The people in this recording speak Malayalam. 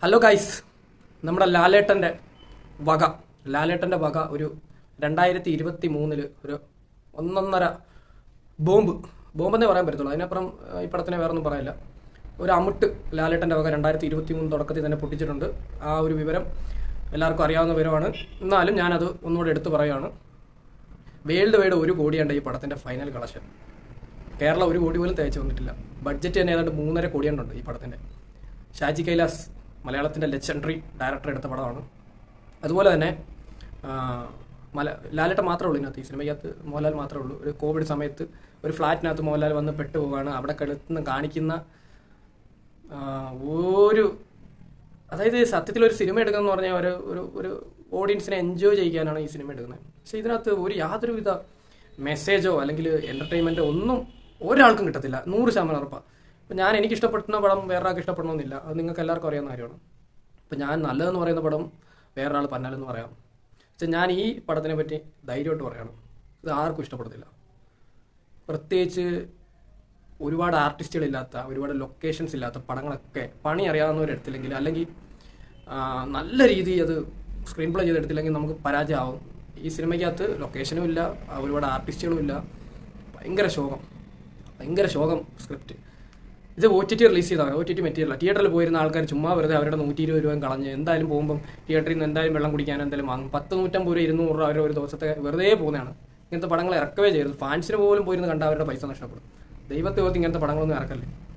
ഹലോ ഗൈസ് നമ്മുടെ ലാലേട്ടൻ്റെ വക ലാലേട്ടൻ്റെ വക ഒരു രണ്ടായിരത്തി ഇരുപത്തി മൂന്നില് ഒരു ഒന്നൊന്നര ബോംബ് ബോംബെന്നേ പറയാൻ പറ്റത്തുള്ളൂ അതിനപ്പുറം ആ, ഈ പടത്തിനെ വേറെ ഒന്നും പറയില്ല ഒരു അമുട്ട് ലാലേട്ടൻ്റെ വക രണ്ടായിരത്തി ഇരുപത്തി മൂന്ന് തുടക്കത്തിൽ തന്നെ പൊട്ടിച്ചിട്ടുണ്ട് ആ ഒരു വിവരം എല്ലാവർക്കും അറിയാവുന്ന വിവരമാണ് എന്നാലും ഞാനത് ഒന്നുകൂടെ എടുത്തു പറയുകയാണ് വേൾഡ് വൈഡ് ഒരു കോടിയുണ്ട് ഈ പടത്തിൻ്റെ ഫൈനൽ കളക്ഷൻ കേരളം ഒരു കോടി പോലും തേച്ച് വന്നിട്ടില്ല ബഡ്ജറ്റ് തന്നെ ഏതാണ്ട് മൂന്നര കോടിയുണ്ട് ഈ പടത്തിൻ്റെ ഷാജി കൈലാസ് മലയാളത്തിൻ്റെ ലെജൻഡറി ഡയറക്ടർ എടുത്ത പടമാണ് അതുപോലെ തന്നെ ആ, മല ലാലേട്ടൻ മാത്രമേ ഉള്ളൂ ഇതിനകത്ത് ഈ സിനിമയ്ക്കകത്ത് മോഹൻലാൽ മാത്രമേ ഉള്ളൂ ഒരു കോവിഡ് സമയത്ത് ഒരു ഫ്ലാറ്റിനകത്ത് മോഹൻലാൽ വന്ന് പെട്ടുപോവാണ് അവിടെ കിടന്ന് കാണിക്കുന്ന ആ, ഒരു അതായത് സത്യത്തിൽ ഒരു സിനിമ എടുക്കുക എന്ന് പറഞ്ഞാൽ ഒരു ഒരു ഒരു ഓഡിയൻസിനെ എൻജോയ് ചെയ്യിക്കാനാണ് ഈ സിനിമ എടുക്കുന്നത് പക്ഷെ ഇതിനകത്ത് ഒരു യാതൊരുവിധ മെസ്സേജോ അല്ലെങ്കിൽ എൻ്റർടൈൻമെൻറ്റോ ഒന്നും ഒരാൾക്കും കിട്ടത്തില്ല നൂറ് ശതമാനം ഉറപ്പാണ് ഇപ്പം ഞാൻ എനിക്ക് ഇഷ്ടപ്പെടുന്ന പടം വേറൊരാൾക്ക് ഇഷ്ടപ്പെടണമെന്നില്ല അത് നിങ്ങൾക്ക് എല്ലാവർക്കും അറിയാവുന്ന കാര്യമാണ് ഇപ്പം ഞാൻ നല്ലതെന്ന് പറയുന്ന പടം വേറൊരാൾ പന്നാലെന്ന് പറയാം പക്ഷെ ഞാൻ ഈ പടത്തിനെ പറ്റി ധൈര്യമായിട്ട് പറയണം ഇത് ആർക്കും ഇഷ്ടപ്പെടത്തില്ല പ്രത്യേകിച്ച് ഒരുപാട് ആർട്ടിസ്റ്റുകളില്ലാത്ത ഒരുപാട് ലൊക്കേഷൻസ് ഇല്ലാത്ത പടങ്ങളൊക്കെ പണി അറിയാവുന്നവരെടുത്തില്ലെങ്കിൽ അല്ലെങ്കിൽ ആ, നല്ല രീതിയിൽ അത് സ്ക്രീൻ പ്ലേ ചെയ്തെടുത്തില്ലെങ്കിൽ നമുക്ക് പരാജയമാവും ഈ സിനിമയ്ക്കകത്ത് ലൊക്കേഷനും ഇല്ല ആ, ഒരുപാട് ആർട്ടിസ്റ്റുകളും ഇല്ല ഭയങ്കര ശോകം ഭയങ്കര ശോകം സ്ക്രിപ്റ്റ് ഇത് ഒ ടി ടി റിലീസ് ചെയ്താണ് ഒ ടി ടി മെറ്റീരിയൽ തിയേറ്ററിൽ പോയിരുന്ന ആൾക്കാർ ചുമ്മാ വെറുതെ അവരുടെ നൂറ്റി ഇരുപത് രൂപ കളഞ്ഞ് എന്തായാലും പോകുമ്പം തിയേറ്ററിൽ നിന്ന് എന്തായാലും വെള്ളം കുടിക്കാൻ എന്തായാലും വാങ്ങും പത്ത് നൂറ്റമ്പത് രൂപ ഇരുന്നൂറ് രൂപ അവർ ഒരു ദിവസത്തെ വെറുതെ പോകുന്നതാണ് ഇങ്ങനത്തെ പടങ്ങൾ ഇറക്കവേ ചെയ്യരുത് ഫാൻസിന് പോലും പോയിരുന്ന് കണ്ട അവരുടെ പൈസ നഷ്ടപ്പെടും ദൈവത്തെ ഓർത്ത് ഇങ്ങനത്തെ പടങ്ങളൊന്നും ഇറക്കല്ലേ